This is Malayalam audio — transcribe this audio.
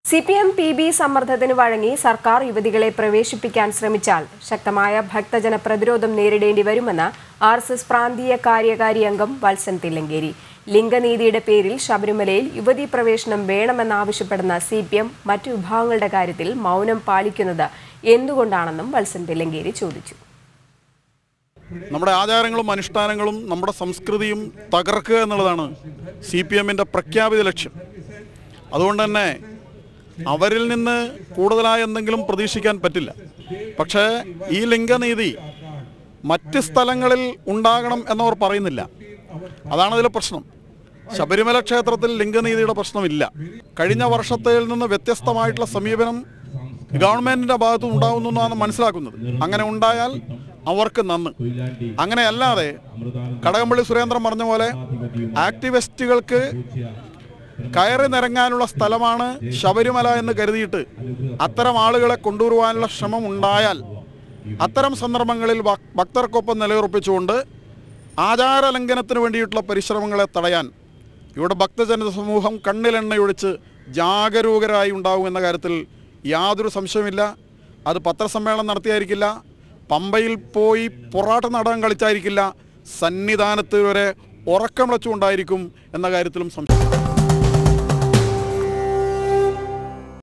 C P M P B സമ്മർദ്ദത്തിന് വഴങ്ങി സർക്കാർ യുവതികളെ പ്രവേശിപ്പിക്കാൻ ശ്രമിച്ചാൽ ശക്തമായ ഭക്തജന പ്രതിരോധം നേരിടേണ്ടി വരുമെന്ന് ആർ എസ് എസ് പ്രാന്തീയ കാര്യകാരി അംഗം വത്സൻ തില്ലങ്കേരി ലിംഗനീതിയുടെ പേരിൽ ശബരിമലയിൽ യുവതീ പ്രവേശനം വേണമെന്നാവശ്യപ്പെടുന്ന സി പി എം മറ്റു വിഭാഗങ്ങളുടെ കാര്യത്തിൽ മൗനം പാലിക്കുന്നത് എന്തുകൊണ്ടാണെന്നും വത്സൻ തില്ലങ്കേരി ചോദിച്ചു നമ്മുടെ ആചാരങ്ങളും അനുഷ്ഠാനങ്ങളും നമ്മുടെ സംസ്കൃതിയും തകർക്കുക എന്നുള്ളതാണ് സി പി എമ്മിൻ്റെ പ്രഖ്യാപിത ലക്ഷ്യം അതുകൊണ്ട് തന്നെ അവരിൽ നിന്ന് കൂടുതലായി എന്തെങ്കിലും പ്രതീക്ഷിക്കാൻ പറ്റില്ല പക്ഷേ ഈ ലിംഗനീതി മറ്റ് സ്ഥലങ്ങളിൽ ഉണ്ടാകണം എന്നവർ പറയുന്നില്ല അതാണ് അതിലെ പ്രശ്നം ശബരിമല ക്ഷേത്രത്തിൽ ലിംഗനീതിയുടെ പ്രശ്നമില്ല കഴിഞ്ഞ വർഷത്തിൽ നിന്ന് വ്യത്യസ്തമായിട്ടുള്ള സമീപനം ഗവൺമെന്റിന്റെ ഭാഗത്തും ഉണ്ടാവുന്നു എന്നാണ് മനസ്സിലാക്കുന്നത് അങ്ങനെ ഉണ്ടായാൽ അവർക്ക് നന്ന് അങ്ങനെ അല്ലാതെ കടകംപള്ളി സുരേന്ദ്രൻ പറഞ്ഞ പോലെ ആക്ടിവിസ്റ്റുകൾക്ക് കയറി നിരങ്ങാനുള്ള സ്ഥലമാണ് ശബരിമല എന്ന് കരുതിയിട്ട് അത്തരം ആളുകളെ കൊണ്ടുവരുവാനുള്ള ശ്രമം ഉണ്ടായാൽ അത്തരം സന്ദർഭങ്ങളിൽ ഭ- ഭക്തർക്കൊപ്പം നിലയുറപ്പിച്ചുകൊണ്ട് ആചാര ലംഘനത്തിന് വേണ്ടിയിട്ടുള്ള പരിശ്രമങ്ങളെ തടയാൻ ഇവിടെ ഭക്തജന സമൂഹം കണ്ണിലെണ്ണയൊഴിച്ച് ജാഗരൂകരായി ഉണ്ടാവും എന്ന കാര്യത്തിൽ യാതൊരു സംശയമില്ല അത് പത്രസമ്മേളനം നടത്തിയായിരിക്കില്ല പമ്പയിൽ പോയി പൊറാട്ട നാടകം കളിച്ചായിരിക്കില്ല സന്നിധാനത്ത് വരെ ഉറക്കം വിളച്ചുകൊണ്ടായിരിക്കും എന്ന കാര്യത്തിലും സംശയം